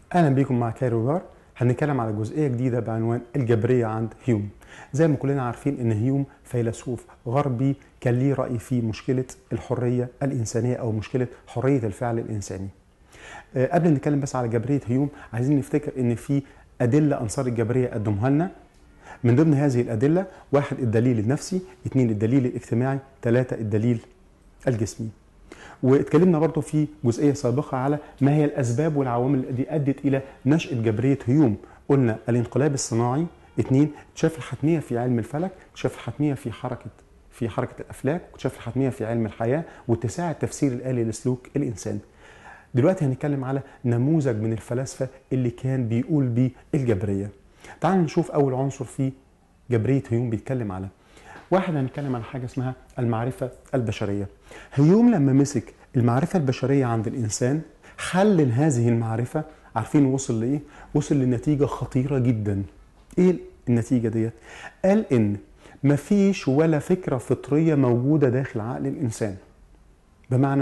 اهلا بيكم مع كايرو جار هنتكلم على جزئيه جديده بعنوان الجبريه عند هيوم زي ما كلنا عارفين ان هيوم فيلسوف غربي كان ليه راي في مشكله الحريه الانسانيه او مشكله حريه الفعل الانساني أه قبل نتكلم بس على جبريه هيوم عايزين نفتكر ان في ادله انصار الجبريه قدموها لنا من ضمن هذه الادله واحد الدليل النفسي اثنين الدليل الاجتماعي ثلاثه الدليل الجسمي واتكلمنا برضو في جزئيه سابقه على ما هي الاسباب والعوامل التي ادت الى نشاه جبريه هيوم قلنا الانقلاب الصناعي اثنين اكتشاف الحتميه في علم الفلك اكتشاف الحتميه في حركه في حركه الافلاك اكتشاف الحتميه في علم الحياه واتساع التفسير الالي لسلوك الانسان دلوقتي هنتكلم على نموذج من الفلاسفه اللي كان بيقول بيه الجبريه تعالوا نشوف اول عنصر في جبريه هيوم بيتكلم على واحد هنتكلم عن حاجه اسمها المعرفه البشريه هيوم لما مسك المعرفه البشريه عند الانسان حلل هذه المعرفه عارفين وصل لايه وصل لنتيجه خطيره جدا ايه النتيجه ديت قال ان مفيش ولا فكره فطريه موجوده داخل عقل الانسان بمعنى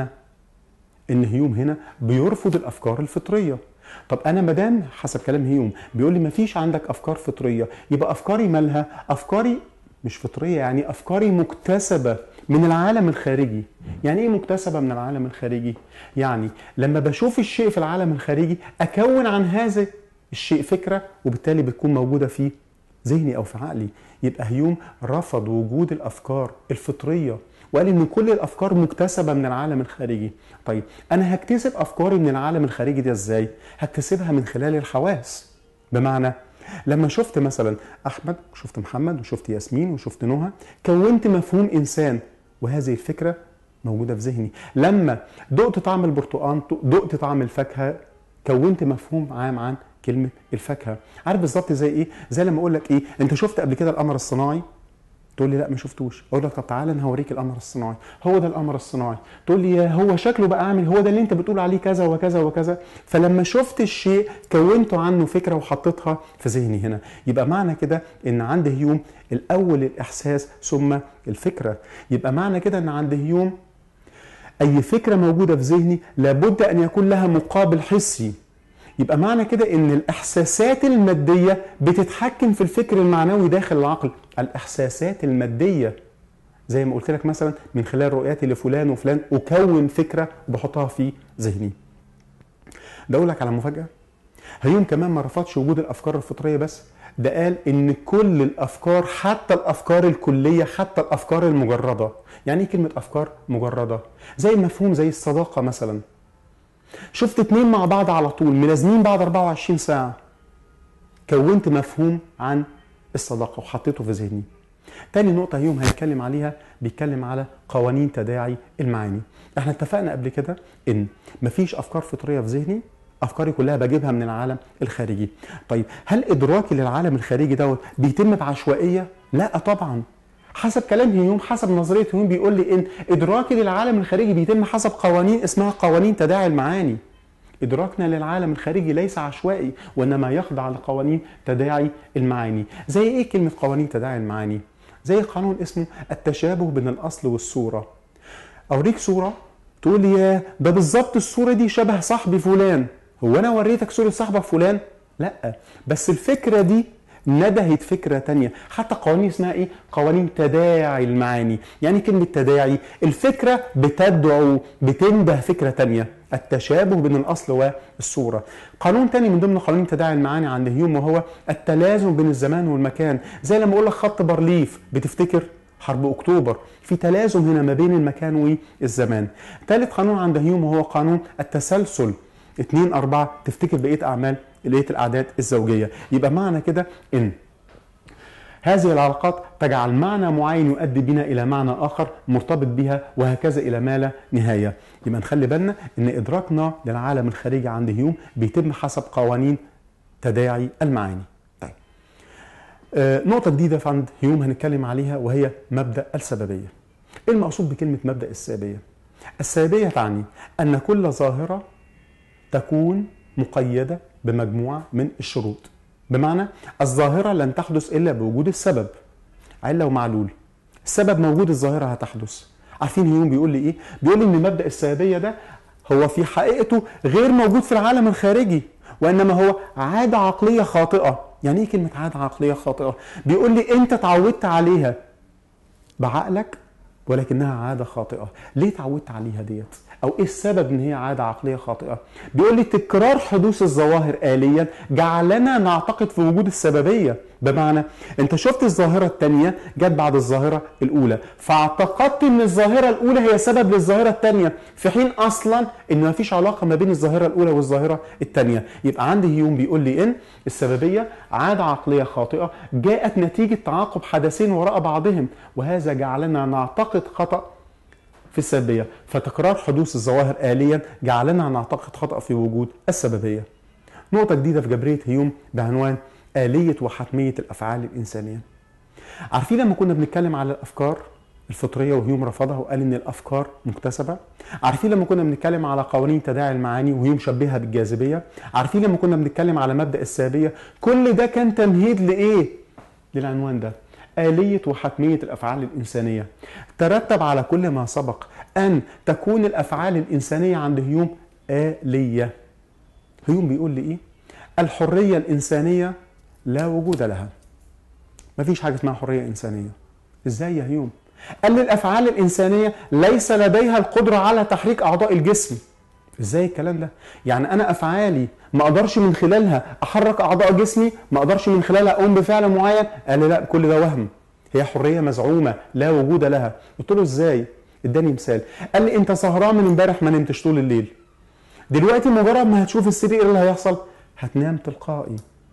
ان هيوم هنا بيرفض الافكار الفطريه طب انا مدام حسب كلام هيوم بيقول لي مفيش عندك افكار فطريه يبقى افكاري مالها افكاري مش فطريه يعني افكاري مكتسبه من العالم الخارجي يعني ايه مكتسبه من العالم الخارجي يعني لما بشوف الشيء في العالم الخارجي اكون عن هذا الشيء فكره وبالتالي بتكون موجوده في ذهني او في عقلي يبقى هيوم رفض وجود الافكار الفطريه وقال ان كل الافكار مكتسبه من العالم الخارجي طيب انا هكتسب افكاري من العالم الخارجي ده ازاي هكتسبها من خلال الحواس بمعنى لما شفت مثلا احمد وشفت محمد وشفت ياسمين وشفت نهى كونت مفهوم انسان وهذه الفكره موجوده في ذهني لما دقت طعم البرتقال دقت طعم الفاكهه كونت مفهوم عام عن كلمه الفاكهه عارف بالظبط زي ايه زي لما اقول لك ايه انت شفت قبل كده القمر الصناعي تقول لي لا ما شفتوش اقول لك طب تعالى انا هوريك القمر الصناعي هو ده القمر الصناعي تقول لي هو شكله بقى عامل هو ده اللي انت بتقول عليه كذا وكذا وكذا فلما شفت الشيء كونت عنه فكره وحطيتها في ذهني هنا يبقى معنى كده ان عند هيوم الاول الاحساس ثم الفكره يبقى معنى كده ان عند هيوم اي فكره موجوده في ذهني لابد ان يكون لها مقابل حسي يبقى معنى كده ان الاحساسات الماديه بتتحكم في الفكر المعنوي داخل العقل الاحساسات الماديه زي ما قلت لك مثلا من خلال رؤياتي لفلان وفلان اكون فكره وبحطها في ذهني ده اقول لك على مفاجاه هيوم كمان ما رفضش وجود الافكار الفطريه بس ده قال ان كل الافكار حتى الافكار الكليه حتى الافكار المجرده يعني ايه كلمه افكار مجرده زي مفهوم زي الصداقه مثلا شفت اتنين مع بعض على طول ملازمين بعد 24 ساعة كونت مفهوم عن الصداقة وحطيته في ذهني تاني نقطة يوم هنتكلم عليها بيتكلم على قوانين تداعي المعاني احنا اتفقنا قبل كده ان مفيش افكار فطرية في ذهني افكاري كلها بجيبها من العالم الخارجي طيب هل ادراكي للعالم الخارجي دوت بيتم بعشوائية لا طبعا حسب كلام هيوم حسب نظريه هيوم بيقول لي ان ادراكي للعالم الخارجي بيتم حسب قوانين اسمها قوانين تداعي المعاني ادراكنا للعالم الخارجي ليس عشوائي وانما يخضع لقوانين تداعي المعاني زي ايه كلمه قوانين تداعي المعاني زي قانون اسمه التشابه بين الاصل والصوره اوريك صوره تقول لي يا ده بالظبط الصوره دي شبه صاحبي فلان هو انا وريتك صوره صاحبك فلان لا بس الفكره دي نبهت فكرة تانية حتى قوانين اسمها ايه قوانين تداعي المعاني يعني كلمة تداعي الفكرة بتدعو بتنبه فكرة تانية التشابه بين الأصل والصورة قانون تاني من ضمن قوانين تداعي المعاني عند هيوم وهو التلازم بين الزمان والمكان زي لما أقول لك خط بارليف بتفتكر حرب اكتوبر في تلازم هنا ما بين المكان والزمان ثالث قانون عند هيوم وهو قانون التسلسل اتنين أربعة تفتكر بقية أعمال بقية الأعداد الزوجية يبقى معنى كده إن هذه العلاقات تجعل معنى معين يؤدي بنا إلى معنى آخر مرتبط بها وهكذا إلى ما لا نهاية يبقى نخلي بالنا إن إدراكنا للعالم الخارجي عند هيوم بيتم حسب قوانين تداعي المعاني طيب. آه نقطة جديدة في عند هيوم هنتكلم عليها وهي مبدأ السببية إيه المقصود بكلمة مبدأ السببية؟ السببية تعني أن كل ظاهرة تكون مقيدة بمجموعة من الشروط بمعنى الظاهرة لن تحدث إلا بوجود السبب علة ومعلول السبب موجود الظاهرة هتحدث عارفين هيوم بيقول لي إيه؟ بيقول لي إن مبدأ السببية ده هو في حقيقته غير موجود في العالم الخارجي وانما هو عاده عقليه خاطئه يعني ايه كلمه عاده عقليه خاطئه بيقول لي انت اتعودت عليها بعقلك ولكنها عاده خاطئه ليه اتعودت عليها ديت او ايه السبب ان هي عاده عقليه خاطئه بيقول لي تكرار حدوث الظواهر اليا جعلنا نعتقد في وجود السببيه بمعنى انت شفت الظاهره الثانيه جت بعد الظاهره الاولى فاعتقدت ان الظاهره الاولى هي سبب للظاهره الثانيه في حين اصلا ان ما فيش علاقه ما بين الظاهره الاولى والظاهره الثانيه يبقى عندي هيوم بيقول لي ان السببيه عاده عقليه خاطئه جاءت نتيجه تعاقب حدثين وراء بعضهم وهذا جعلنا نعتقد خطأ في السلبية فتكرار حدوث الظواهر آليا جعلنا نعتقد خطأ في وجود السببية نقطة جديدة في جبرية هيوم بعنوان آلية وحتمية الأفعال الإنسانية عارفين لما كنا بنتكلم على الأفكار الفطرية وهيوم رفضها وقال إن الأفكار مكتسبة عارفين لما كنا بنتكلم على قوانين تداعي المعاني وهيوم شبهها بالجاذبية عارفين لما كنا بنتكلم على مبدأ السابية كل ده كان تمهيد لإيه للعنوان ده آلية وحتمية الأفعال الإنسانية ترتب على كل ما سبق أن تكون الأفعال الإنسانية عند هيوم آلية هيوم بيقول لي إيه؟ الحرية الإنسانية لا وجود لها مفيش حاجة اسمها حرية إنسانية إزاي يا هيوم؟ قال لي الأفعال الإنسانية ليس لديها القدرة على تحريك أعضاء الجسم ازاي الكلام ده يعني انا افعالي ما اقدرش من خلالها احرك اعضاء جسمي ما اقدرش من خلالها اقوم بفعل معين قال لي لا كل ده وهم هي حريه مزعومه لا وجود لها قلت له ازاي اداني مثال قال لي انت سهران من امبارح ما نمتش طول الليل دلوقتي مجرد ما هتشوف السرير ايه اللي هيحصل هتنام تلقائي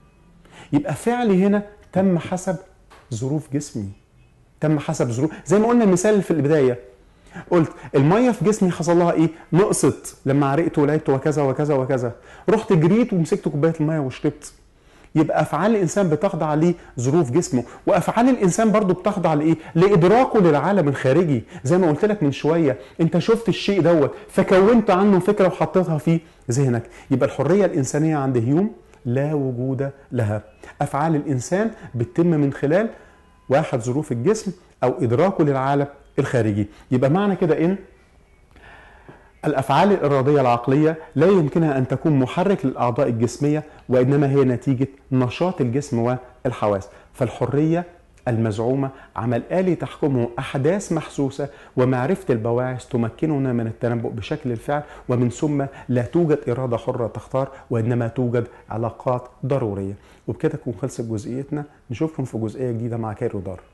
يبقى فعلي هنا تم حسب ظروف جسمي تم حسب ظروف زي ما قلنا المثال في البدايه قلت الميه في جسمي حصل لها ايه نقصت لما عرقت ولعبت وكذا وكذا وكذا رحت جريت ومسكت كوبايه الميه وشربت يبقى افعال الانسان بتخضع لظروف جسمه وافعال الانسان برضو بتخضع لايه لادراكه للعالم الخارجي زي ما قلت لك من شويه انت شفت الشيء دوت فكونت عنه فكره وحطيتها في ذهنك يبقى الحريه الانسانيه عند هيوم لا وجود لها افعال الانسان بتتم من خلال واحد ظروف الجسم او ادراكه للعالم الخارجي يبقى معنى كده ان الافعال الاراديه العقليه لا يمكنها ان تكون محرك للاعضاء الجسميه وانما هي نتيجه نشاط الجسم والحواس فالحريه المزعومه عمل آلي تحكمه أحداث محسوسة ومعرفة البواعث تمكننا من التنبؤ بشكل الفعل ومن ثم لا توجد إرادة حرة تختار وإنما توجد علاقات ضرورية وبكده تكون خلصت جزئيتنا نشوفكم في جزئية جديدة مع كايرو دار